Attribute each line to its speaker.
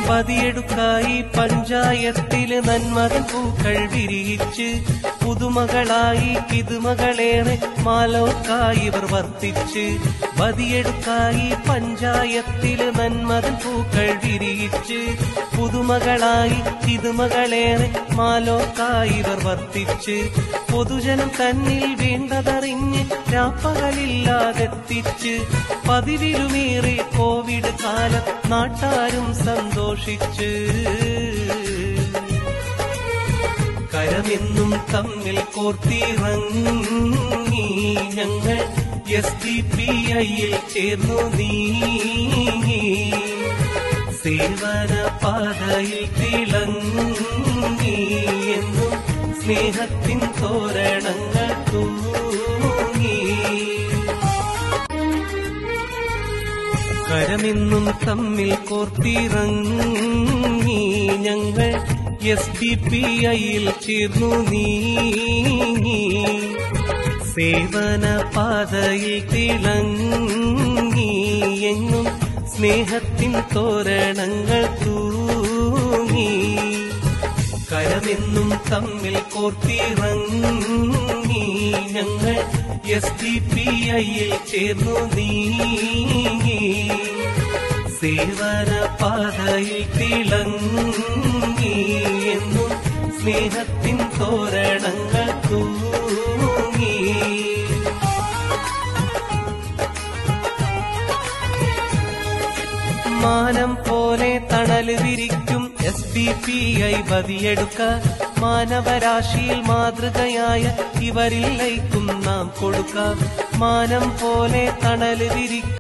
Speaker 1: പതിയെടുക്കായി പഞ്ചായത്തില് നന്മതൻ പൂക്കൾ വിരിയിച്ച് പുതുമകളായി കിതുമകളേറെ മാലോക്കായി ഇവർ വർത്തിച്ച് പതിയെടുക്കായി പഞ്ചായത്തില് നന്മതൻ പൂക്കൾ വിരിയിച്ച് പുതുമകളായി കിതുമകളേറെ മാലോക്കായി ഇവർ വർത്തിച്ച് പൊതുജനം തന്നിൽ വേണ്ടതറിഞ്ഞ് രാപ്പകലില്ലാതെത്തിച്ച് പതിവിലുമേറെ കോവിഡ് കാലം നാട്ടാരും സന്തോഷിച്ച് കരമെന്നും തമ്മിൽ കോർത്തിറങ്ങി ഞങ്ങൾ എസ് ഡി പി ഐയിൽ ചേർന്നു നീങ്ങി സേവന പാതയിൽ തിളങ്ങി എന്നും സ്നേഹത്തിൻ തോരണങ്ങൾ തൂങ്ങി കരമെന്നും തമ്മിൽ കോർത്തിറങ്ങി ഞങ്ങൾ എസ് ഡി പി ഐയിൽ ചേർന്നു നീങ്ങി സേവന പാതയിൽ തിളങ്ങി എങ്ങും സ്നേഹത്തിൻ തോരണങ്ങൾ തൂങ്ങി കരമെന്നും തമ്മിൽ കോർത്തിറങ്ങി ഞങ്ങൾ എസ് ഡി പി ഐയിൽ ചേർന്നു നീങ്ങി സേവന പാതയിൽ തിളങ്ങി എന്നും സ്നേഹത്തിൻ തോരണങ്ങൾ തൂങ്ങി മാനം പോലെ തണല് വിരിക്കും എസ് പി പി ഐ ബതിയെടുക്ക മാനവരാശിയിൽ മാതൃകയായ ഇവരിൽ ലയിക്കും നാം കൊടുക്ക മാനം പോലെ തണല് വിരിക്കും